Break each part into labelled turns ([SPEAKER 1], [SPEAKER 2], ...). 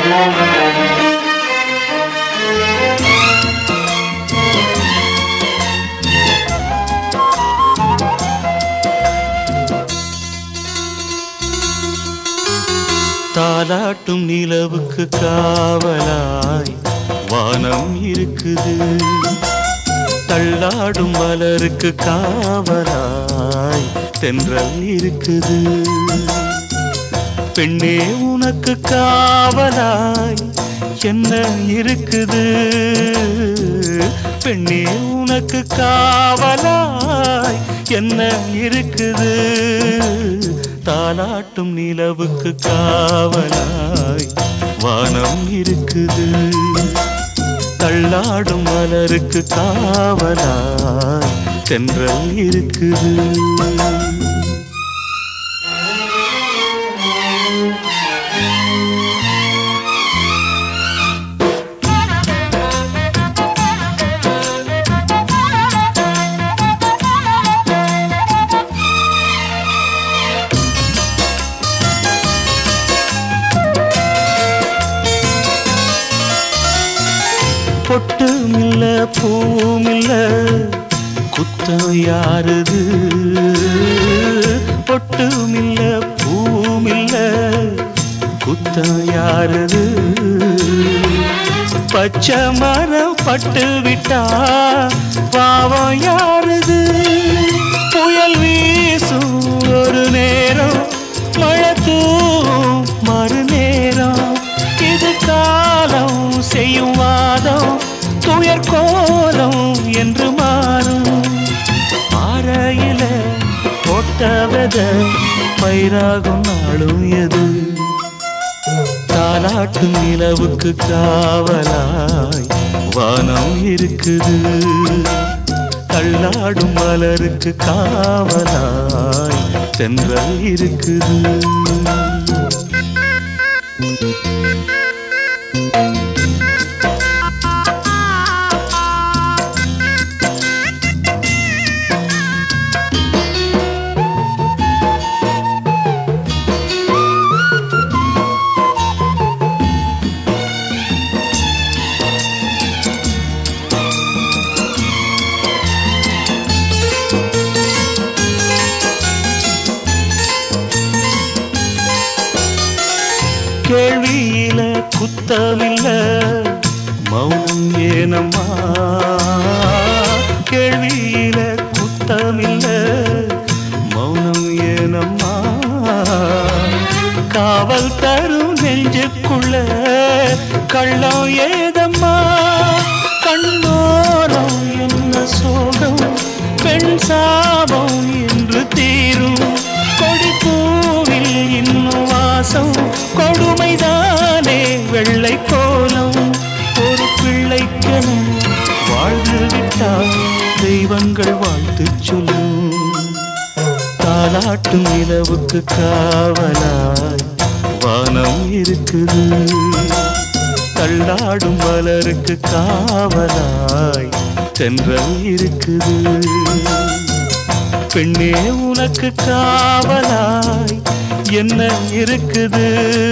[SPEAKER 1] தாலாட்டும் நிலவுக்கு காவலாய் வானம் இருக்குது தள்ளாடும் மலருக்கு காவலாய் தென்றல் இருக்குது பெண்ணே உனக்கு காவலாய் என்ன இருக்குது பெண்ணே உனக்கு காவலாய் என்ன இருக்குது தாலாட்டும் நிலவுக்கு காவலாய் வானம் இருக்குது தள்ளாடும் மலருக்கு காவலாய் தென்றல் இருக்குது பொட்டும் இல்ல பூவும் இல்ல குத்தம் யாருது பொட்டும் இல்ல பூவும் இல்ல குத்தம் யாருது பச்சை மரம் பட்டு விட்டா பாவம் யாருது புயல் வீசும் ஒரு நேரம் மழை தூவும் மறு நேரம் இது காலம் செய்யும் வாதம் துயர் கோலம் என்று மாறும் பாறையில போட்ட வித பயிராகும் நாளும் எது தாலாட்டும் நிலவுக்கு காவலாய் வானம் இருக்குது தள்ளாடும் மலருக்கு காவலாய் தென்றல் இருக்குது கேள்வியில குத்தமில்ல மௌனம் ஏனம்மா கேள்வியில குத்தமில்ல மௌனம் ஏனம்மா காவல் தரும் நெஞ்சுக்குள்ள கள்ளம் ஏதம்மா கண்ணோரம் என்ன சோகம் பெண் சாபம் என்று தீரும் கொடி பூவில் இன்னும் வாசம் கொடுமைதானே வெள்ளை கோலம் ஒரு பிள்ளைக்கென வாழ்ந்து விட்டால் தெய்வங்கள் வாழ்த்து சொல்லும் தாலாட்டும் நிலவுக்கு காவலாய் வானம் இருக்குது தள்ளாடும் மலருக்கு காவலாய் தென்றல் இருக்குது பெண்ணே உனக்கு காவலாய் என்ன இருக்குது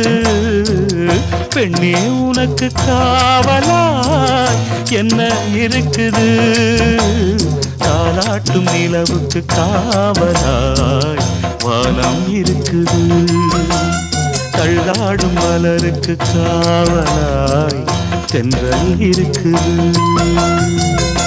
[SPEAKER 1] பெண்ணே உனக்கு காவலாய் என்ன இருக்குது தாலாட்டும் நிலவுக்கு காவலாய் வானம் இருக்குது தள்ளாடும் மலருக்கு காவலாய் தென்றல் இருக்குது